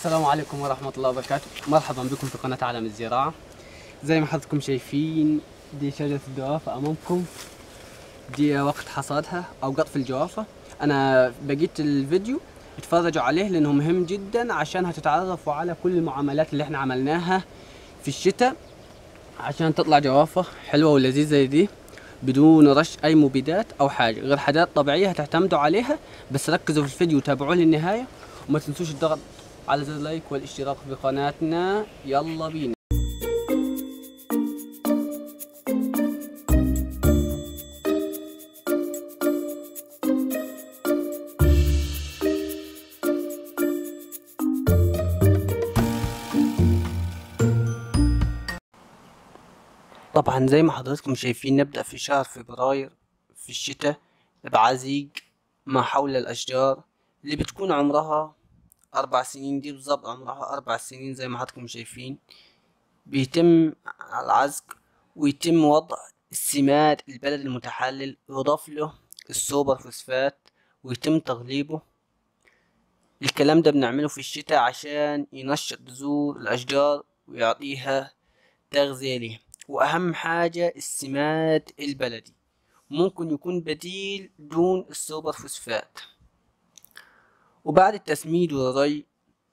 السلام عليكم ورحمة الله وبركاته مرحبا بكم في قناة عالم الزراعة زي ما حضرتكم شايفين دي شجرة الجوافة أمامكم دي وقت حصادها أو قطف الجوافة أنا بقيت الفيديو اتفرجوا عليه لأنه مهم جدا عشان هتتعرفوا على كل المعاملات اللي احنا عملناها في الشتاء عشان تطلع جوافة حلوة ولذيذة زي دي بدون رش أي مبيدات أو حاجة غير حاجات طبيعية هتعتمدوا عليها بس ركزوا في الفيديو وتابعوه للنهاية وما تنسوش الضغط على زر لايك والاشتراك في قناتنا يلا بينا طبعا زي ما حضراتكم شايفين نبدأ في شهر فبراير في الشتاء بعزيق ما حول الأشجار اللي بتكون عمرها أربع سنين دي بالظبط عمرها أربع سنين زي ما حضراتكم شايفين بيتم العزق ويتم وضع السماد البلد المتحلل يضاف له السوبر فوسفات ويتم تغليبه الكلام ده بنعمله في الشتاء عشان ينشط جذور الأشجار ويعطيها تغذية ليها وأهم حاجة السماد البلدي ممكن يكون بديل دون السوبر فوسفات وبعد التسميد والري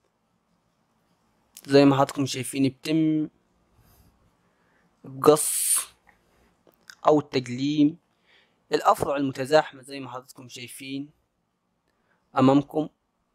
زي ما حضراتكم شايفين بتم بقص أو التجليم الأفرع المتزاحمة زي ما حضراتكم شايفين أمامكم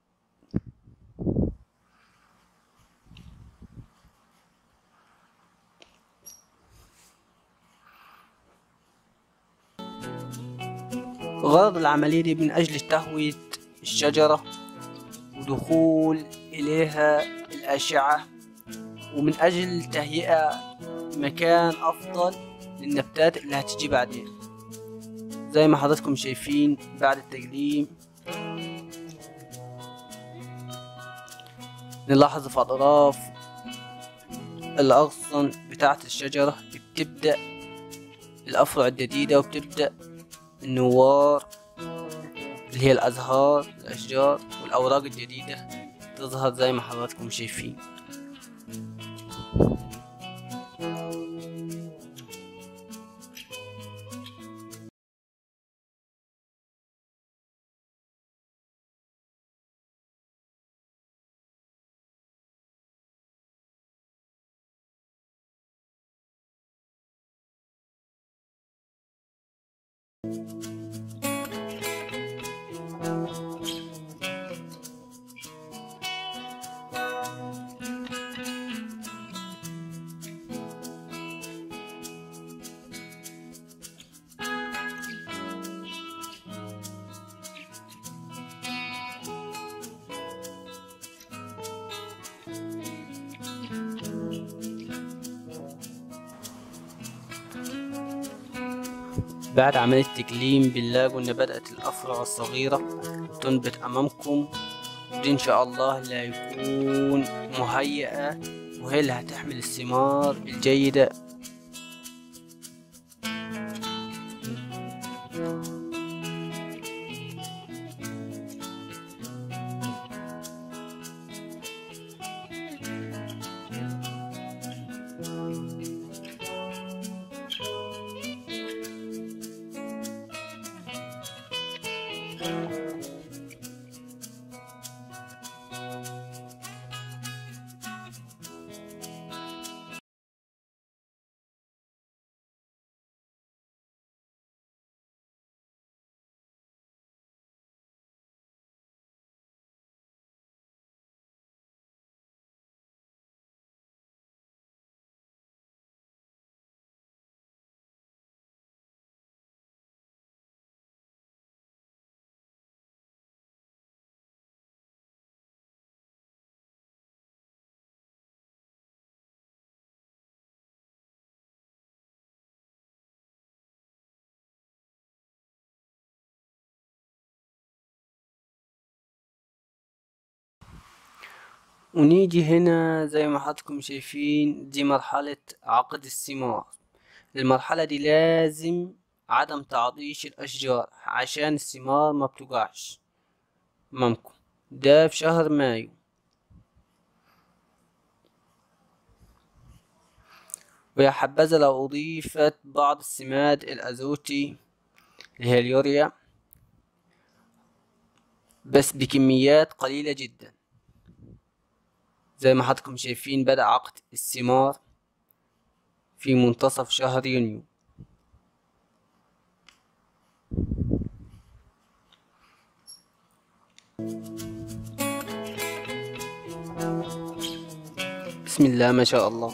غرض العملية دي من أجل تهوية الشجرة ودخول إليها الأشعة ومن أجل تهيئة مكان أفضل للنباتات اللي هتجي بعدين زي ما حضراتكم شايفين بعد التقليم نلاحظ في أطراف الأغصن بتاعة الشجرة بتبدأ الأفرع الجديدة وبتبدأ النوار اللي هي الأزهار الأشجار والأوراق الجديدة تظهر زي ما حضراتكم شايفين بعد عملية التكليم بنلاقوا إن بدأت الأفرع الصغيرة تنبت أمامكم ودي إن شاء الله اللي هيكون مهيئة وهي اللي هتحمل الثمار الجيدة ونيجي هنا زي ما حضراتكم شايفين دي مرحلة عقد الثمار المرحلة دي لازم عدم تعطيش الأشجار عشان الثمار ما بتوقعش أمامكم ده في شهر مايو ويا حبذا لو أضيفت بعض السماد الأزوتي اللي هي اليوريا بس بكميات قليلة جدا زي ما حضراتكم شايفين بدأ عقد الثمار في منتصف شهر يونيو بسم الله ما شاء الله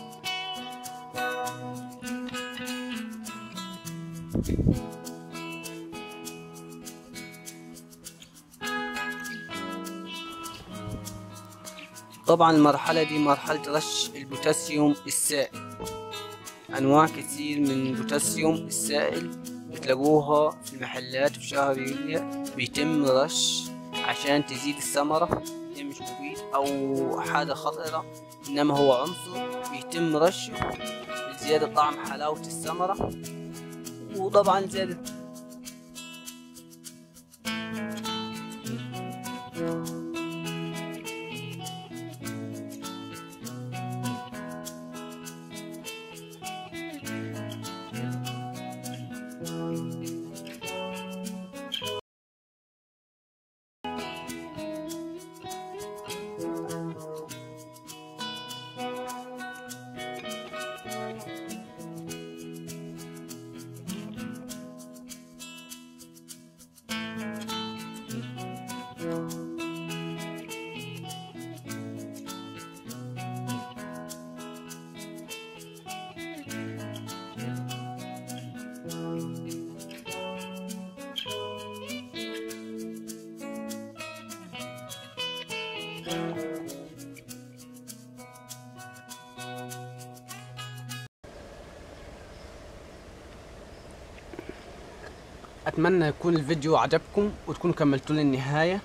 طبعا المرحلة دي مرحلة رش البوتاسيوم السائل أنواع كتير من البوتاسيوم السائل بتلاقوها في المحلات في شهر يوليو بيتم رش عشان تزيد الثمرة ده مش مفيد أو حاجة خطرة إنما هو عنصر بيتم رشه لزيادة طعم حلاوة الثمرة وطبعا زيادة اتمنى يكون الفيديو عجبكم وتكونوا كملتوا للنهاية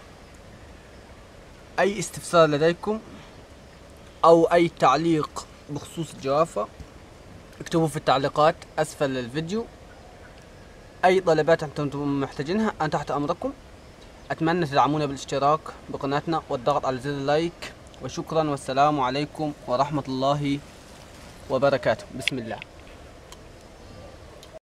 اي استفسار لديكم او اي تعليق بخصوص الجوافة اكتبوا في التعليقات اسفل الفيديو اي طلبات انتم محتاجينها انا تحت امركم اتمنى تدعمونا بالاشتراك بقناتنا والضغط على زر اللايك وشكرا والسلام عليكم ورحمة الله وبركاته بسم الله